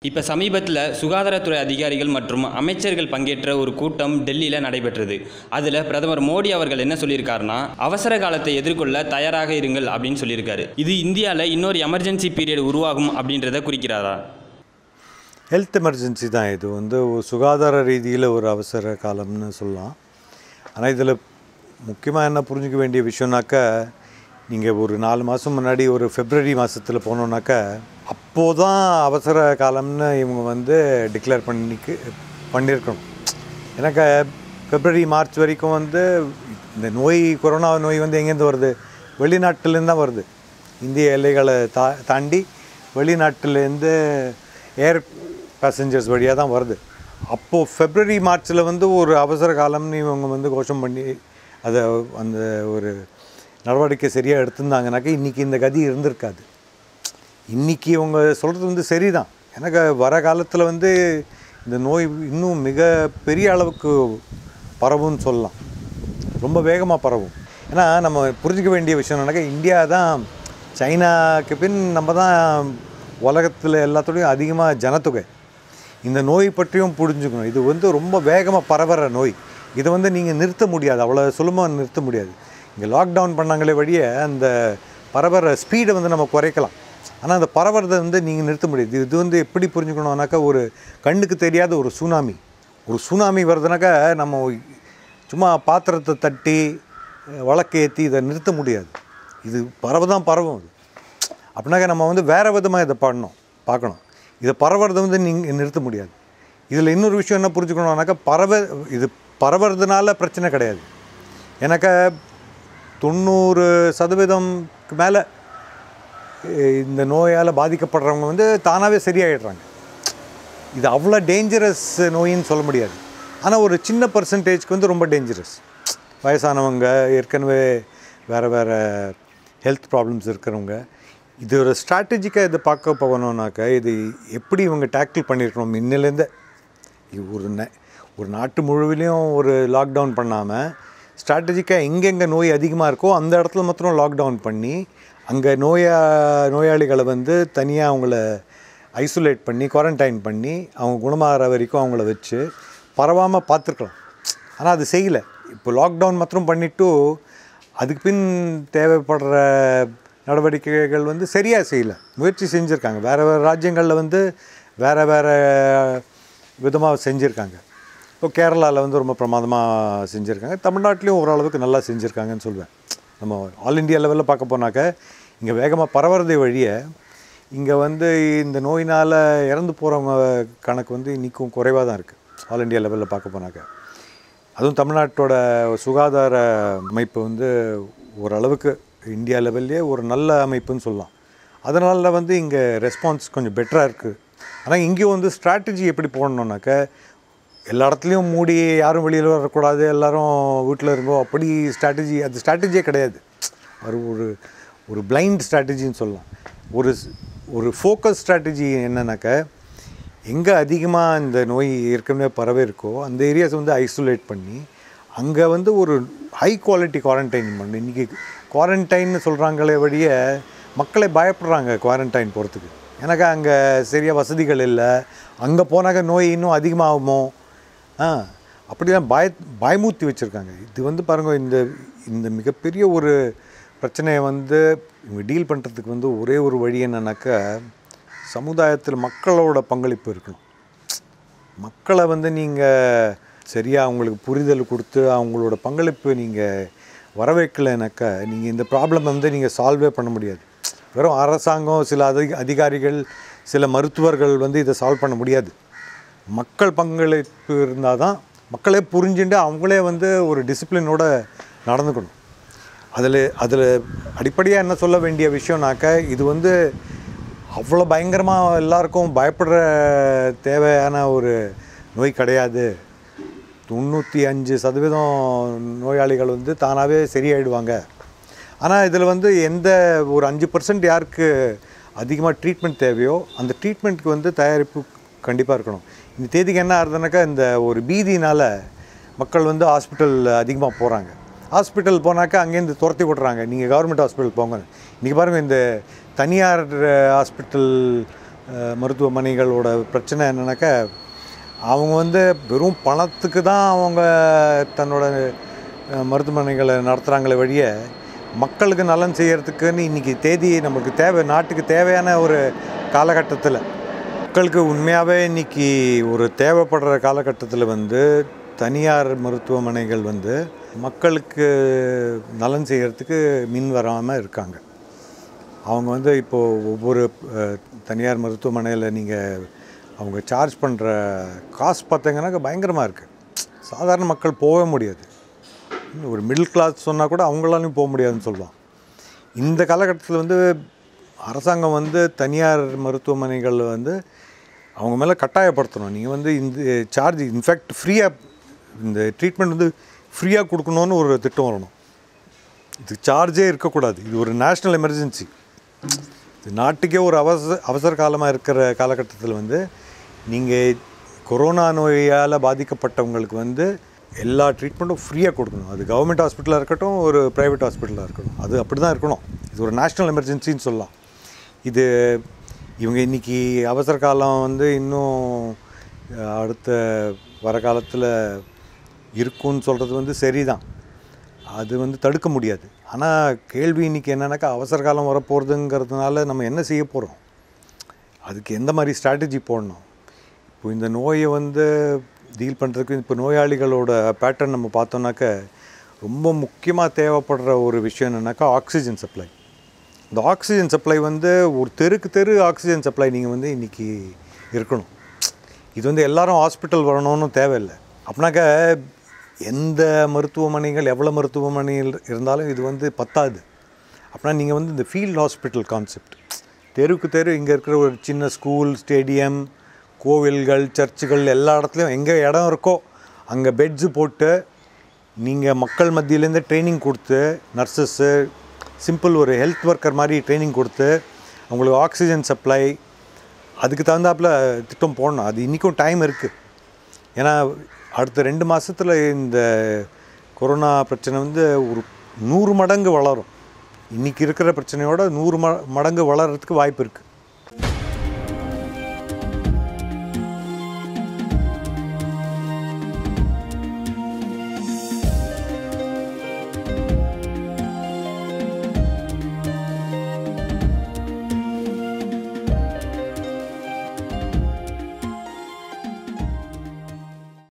இப்போ சமீபத்தில் சுகாதாரத்துறை அதிகாரிகள் மற்றும் அமைச்சர்கள் பங்கேற்ற ஒரு கூட்டம் டெல்லியில் நடைபெற்றது அதில் பிரதமர் மோடி அவர்கள் என்ன சொல்லியிருக்காருன்னா அவசர காலத்தை எதிர்கொள்ள தயாராக இருங்கள் அப்படின்னு சொல்லியிருக்காரு இது இந்தியாவில் இன்னொரு எமர்ஜென்சி பீரியட் உருவாகும் அப்படின்றத குறிக்கிறாரா ஹெல்த் எமர்ஜென்சி தான் இது வந்து ஒரு சுகாதார ரீதியில் ஒரு அவசர காலம்னு சொல்லலாம் ஆனால் இதில் முக்கியமாக என்ன புரிஞ்சுக்க வேண்டிய விஷயம்னாக்கா நீங்கள் ஒரு நாலு மாதம் முன்னாடி ஒரு ஃபெப்ரவரி மாதத்தில் போனோன்னாக்கா அப்போது தான் அவசர காலம்னு இவங்க வந்து டிக்ளேர் பண்ணிக்கு பண்ணியிருக்கணும் எனக்கு ஃபெப்ரவரி மார்ச் வரைக்கும் வந்து இந்த நோய் கொரோனா நோய் வந்து எங்கேருந்து வருது வெளிநாட்டிலேருந்து தான் வருது இந்திய எல்லைகளை தா தாண்டி வெளிநாட்டிலேருந்து ஏர் பேசஞ்சர்ஸ் வழியாக தான் வருது அப்போது ஃபெப்ரவரி மார்ச்சில் வந்து ஒரு அவசர காலம்னு இவங்க வந்து கோஷம் பண்ணி அதை அந்த ஒரு நடவடிக்கை சரியாக எடுத்திருந்தாங்கனாக்கா இன்றைக்கி இந்த கதி இருந்திருக்காது இன்றைக்கி இவங்க சொல்கிறது வந்து சரிதான் எனக்கு வர காலத்தில் வந்து இந்த நோய் இன்னும் மிக பெரிய அளவுக்கு பரவும்னு சொல்லலாம் ரொம்ப வேகமாக பரவும் ஏன்னா நம்ம புரிஞ்சுக்க வேண்டிய விஷயம் என்னன்னாக்கா இந்தியா தான் சைனாக்கு பின் நம்ம தான் உலகத்தில் எல்லாத்தோடையும் அதிகமாக ஜனத்தொகை இந்த நோய் பற்றியும் புரிஞ்சுக்கணும் இது வந்து ரொம்ப வேகமாக பரவுற நோய் இதை வந்து நீங்கள் நிறுத்த முடியாது அவ்வளோ சுலபமாக நிறுத்த முடியாது இங்கே லாக்டவுன் பண்ணாங்களே வழிய அந்த பரவுற ஸ்பீடை வந்து நம்ம குறைக்கலாம் ஆனால் அந்த பரவுறதை வந்து நீங்கள் நிறுத்த முடியாது இது வந்து எப்படி புரிஞ்சுக்கணும்னாக்கா ஒரு கண்ணுக்கு தெரியாத ஒரு சுனாமி ஒரு சுனாமி வருதுனாக்கா நம்ம சும்மா பாத்திரத்தை தட்டி வழக்கு ஏற்றி இதை நிறுத்த முடியாது இது பரவ தான் பரவும் அது அப்படின்னாக்கா நம்ம வந்து வேறு விதமாக இதை பண்ணணும் பார்க்கணும் இதை பரவுறதை வந்து நீங்கள் நிறுத்த முடியாது இதில் இன்னொரு விஷயம் என்ன புரிஞ்சுக்கணும்னாக்கா பரவ இது பரவுறதுனால பிரச்சனை கிடையாது எனக்கு தொண்ணூறு சதவீதம்க்கு மேலே இந்த நோயால் பாதிக்கப்படுறவங்க வந்து தானாகவே சரியாயிடுறாங்க இது அவ்வளோ டேஞ்சரஸ் நோயின்னு சொல்ல முடியாது ஆனால் ஒரு சின்ன பர்சன்டேஜ்க்கு வந்து ரொம்ப டேஞ்சரஸ் வயசானவங்க ஏற்கனவே வேறு வேறு ஹெல்த் ப்ராப்ளம்ஸ் இருக்கிறவங்க இது ஒரு ஸ்ட்ராட்டஜிக்காக இதை பார்க்க போகணுன்னாக்கா இது எப்படி இவங்க டேக்கிள் பண்ணியிருக்கணும் இன்னிலேருந்தே இது ஒரு ந ஒரு நாட்டு முழுவிலையும் ஒரு லாக்டவுன் பண்ணாமல் ஸ்ட்ராட்டஜிக்காக எங்கெங்கே நோய் அதிகமாக இருக்கோ அந்த இடத்துல மாத்திரம் லாக்டவுன் பண்ணி அங்கே நோயா நோயாளிகளை வந்து தனியாக அவங்கள ஐசோலேட் பண்ணி குவாரண்டைன் பண்ணி அவங்க குணமாகிற வரைக்கும் அவங்கள வச்சு பரவாமல் பார்த்துருக்கலாம் ஆனால் அது செய்யலை இப்போ லாக்டவுன் மாத்திரம் பண்ணிவிட்டு அதுக்கு பின் தேவைப்படுற நடவடிக்கைகள் வந்து சரியாக செய்யலை முயற்சி செஞ்சுருக்காங்க வேறு வேறு ராஜ்யங்களில் வந்து வேறு வேறு விதமாக செஞ்சுருக்காங்க இப்போ கேரளாவில் வந்து ரொம்ப பிரமாதமாக செஞ்சுருக்காங்க தமிழ்நாட்டிலையும் ஓரளவுக்கு நல்லா செஞ்சுருக்காங்கன்னு சொல்லுவேன் நம்ம ஆல் இண்டியா லெவலில் பார்க்க போனாக்க இங்கே வேகமாக பரவுறதை வழிய இங்கே வந்து இந்த நோயினால் இறந்து போகிறவங்க கணக்கு வந்து இன்றைக்கும் குறைவாக தான் இருக்குது ஆல் இண்டியா லெவலில் பார்க்க போனாக்க அதுவும் தமிழ்நாட்டோட சுகாதார அமைப்பு வந்து ஓரளவுக்கு இந்தியா லெவல்லே ஒரு நல்ல அமைப்புன்னு சொல்லலாம் அதனால வந்து இங்கே ரெஸ்பான்ஸ் கொஞ்சம் பெட்டராக இருக்குது ஆனால் இங்கேயும் வந்து ஸ்ட்ராட்டஜி எப்படி போடணுன்னாக்க எல்லா இடத்துலையும் மூடி யாரும் வெளியில் வரக்கூடாது எல்லாரும் வீட்டில் இருங்கோ அப்படி ஸ்ட்ராட்டஜி அது ஸ்ட்ராட்டஜியே கிடையாது ஒரு ஒரு ஒரு பிளைண்ட் ஸ்ட்ராட்டஜின்னு சொல்லலாம் ஒரு ஒரு ஃபோக்கஸ் ஸ்ட்ராட்டஜி என்னன்னாக்க எங்கே அதிகமாக இந்த நோய் ஏற்கனவே பரவே இருக்கோ அந்த ஏரியாஸ் வந்து ஐசோலேட் பண்ணி அங்கே வந்து ஒரு ஹை குவாலிட்டி குவாரண்டைன் பண்ணு இன்றைக்கி குவாரண்டைன்னு சொல்கிறாங்களே வழிய மக்களே பயப்படுறாங்க குவாரண்டைன் போகிறதுக்கு எனக்கு அங்கே சரியாக வசதிகள் இல்லை அங்கே போனாக்க நோய் இன்னும் அதிகமாகுமோ ஆ அப்படிலாம் பய பயமூர்த்தி வச்சுருக்காங்க இது வந்து பாருங்கள் இந்த இந்த மிகப்பெரிய ஒரு பிரச்சனையை வந்து இவங்க டீல் பண்ணுறதுக்கு வந்து ஒரே ஒரு வழி என்னன்னாக்கா சமுதாயத்தில் மக்களோட பங்களிப்பு இருக்கணும் மக்களை வந்து நீங்கள் சரியாக அவங்களுக்கு புரிதல் கொடுத்து அவங்களோட பங்களிப்பு நீங்கள் வர வைக்கலைனாக்கா நீங்கள் இந்த ப்ராப்ளம் வந்து நீங்கள் சால்வே பண்ண முடியாது வெறும் அரசாங்கம் சில அதிக அதிகாரிகள் சில மருத்துவர்கள் வந்து இதை சால்வ் பண்ண முடியாது மக்கள் பங்களிப்பு இருந்தால் தான் மக்களே புரிஞ்சுட்டு அவங்களே வந்து ஒரு டிசிப்ளினோட நடந்துக்கணும் அதில் அதில் அடிப்படையாக என்ன சொல்ல வேண்டிய விஷயம்னாக்க இது வந்து அவ்வளோ பயங்கரமாக எல்லாருக்கும் பயப்படுற தேவையான ஒரு நோய் கிடையாது தொண்ணூற்றி அஞ்சு சதவீதம் நோயாளிகள் வந்து தானாகவே சரியாயிடுவாங்க ஆனால் இதில் வந்து எந்த ஒரு அஞ்சு பர்சன்ட் யாருக்கு அதிகமாக ட்ரீட்மெண்ட் தேவையோ அந்த ட்ரீட்மெண்ட்டுக்கு வந்து தயாரிப்பு கண்டிப்பாக இருக்கணும் இந்த தேதிக்கு என்ன ஆகுதுனாக்கா இந்த ஒரு பீதினால் மக்கள் வந்து ஹாஸ்பிட்டல் அதிகமாக போகிறாங்க ஹாஸ்பிட்டல் போனாக்கா அங்கேருந்து துரத்தி விட்றாங்க நீங்கள் கவர்மெண்ட் ஹாஸ்பிட்டல் போங்க இன்றைக்கி பாருங்கள் இந்த தனியார் ஹாஸ்பிட்டல் அஹ், மருத்துவமனைகளோட பிரச்சனை என்னன்னாக்கா அவங்க வந்து வெறும் பணத்துக்கு தான் அவங்க தன்னோட அஹ், மருத்துவமனைகளை நடத்துகிறாங்களே வழிய மக்களுக்கு நலன் செய்யறதுக்குன்னு இன்றைக்கி தேதி நம்மளுக்கு தேவை நாட்டுக்கு தேவையான ஒரு காலகட்டத்தில் மக்களுக்கு உண்மையாகவே இன்னைக்கு ஒரு தேவைப்படுற காலகட்டத்தில் வந்து தனியார் மருத்துவமனைகள் வந்து மக்களுக்கு நலன் செய்யறதுக்கு மின் வராமல் இருக்காங்க அவங்க வந்து இப்போது ஒவ்வொரு அஹ், தனியார் மருத்துவமனையில் நீங்கள் அவங்க சார்ஜ் பண்ணுற காசு பார்த்தீங்கன்னாக்க பயங்கரமாக இருக்குது சாதாரண மக்கள் போகவே முடியாது இன்னும் ஒரு மிடில் கிளாஸ் சொன்னால் கூட அவங்களாலையும் போக முடியாதுன்னு சொல்லலாம் இந்த காலகட்டத்தில் வந்து அரசாங்கம் வந்து தனியார் மருத்துவமனைகள் வந்து அவங்க மேலே கட்டாயப்படுத்தணும் நீங்கள் வந்து இந்த சார்ஜ் இன்ஃபேக்ட் ஃப்ரீயாக இந்த ட்ரீட்மெண்ட் வந்து ஃப்ரீயாக கொடுக்கணுன்னு ஒரு திட்டம் வரணும் இது சார்ஜே இருக்கக்கூடாது இது ஒரு நேஷ்னல் எமர்ஜென்சி இது நாட்டுக்கே ஒரு அவசர அவசர காலமாக இருக்கிற காலகட்டத்தில் வந்து நீங்கள் கொரோனா நோயால் பாதிக்கப்பட்டவங்களுக்கு வந்து எல்லா ட்ரீட்மெண்ட்டும் ஃப்ரீயாக கொடுக்கணும் அது கவர்மெண்ட் ஹாஸ்பிட்டலாக இருக்கட்டும் ஒரு ப்ரைவேட் ஹாஸ்பிட்டலாக இருக்கட்டும் அது அப்படி தான் இருக்கணும் இது ஒரு நேஷ்னல் எமர்ஜென்சின்னு சொல்லலாம் இது இவங்க இன்றைக்கி அவசர காலம் வந்து இன்னும் அஹ், அடுத்த வர காலத்தில் இருக்கும்னு சொல்கிறது வந்து சரிதான் அது வந்து தடுக்க முடியாது ஆனால் கேள்வி இன்றைக்கி என்னன்னாக்கா அவசர காலம் வரப்போகிறதுங்கிறதுனால நம்ம என்ன செய்ய போகிறோம் அதுக்கு எந்த மாதிரி ஸ்ட்ராட்டஜி போடணும் இப்போ இந்த நோயை வந்து டீல் பண்ணுறதுக்கு இப்போ நோயாளிகளோட பேட்டர்ன் நம்ம பார்த்தோம்னாக்க ரொம்ப முக்கியமாக தேவைப்படுற ஒரு விஷயம் என்னன்னாக்கா ஆக்சிஜன் சப்ளை இந்த ஆக்சிஜன் சப்ளை வந்து ஒரு தெருக்கு தெரு ஆக்சிஜன் சப்ளை நீங்கள் வந்து இன்றைக்கி இருக்கணும் இது வந்து எல்லாரும் ஹாஸ்பிட்டல் வரணும்னு தேவையில்லை அப்படின்னாக்க எந்த மருத்துவமனைகள் எவ்வளோ மருத்துவமனைகள் இருந்தாலும் இது வந்து பத்தாது அப்படின்னா நீங்கள் வந்து இந்த ஃபீல்ட் ஹாஸ்பிட்டல் கான்செப்ட் தெருக்கு தெரு இங்கே இருக்கிற ஒரு சின்ன ஸ்கூல் ஸ்டேடியம் கோவில்கள் சர்ச்சுகள் எல்லா இடத்துலையும் எங்கே இடம் இருக்கோ அங்கே பெட்ஸு போட்டு நீங்கள் மக்கள் மத்தியிலேருந்து ட்ரைனிங் கொடுத்து நர்சஸ்ஸு சிம்பிள் ஒரு ஹெல்த் ஒர்க்கர் மாதிரி ட்ரைனிங் கொடுத்து அவங்களுக்கு ஆக்சிஜன் சப்ளை அதுக்கு தகுந்தாப்புல திட்டம் போடணும் அது இன்றைக்கும் டைம் இருக்குது ஏன்னா அடுத்த ரெண்டு மாதத்தில் இந்த கொரோனா பிரச்சனை வந்து ஒரு நூறு மடங்கு வளரும் இன்றைக்கி இருக்கிற பிரச்சனையோட நூறு ம மடங்கு வளர்கிறதுக்கு வாய்ப்பு இருக்குது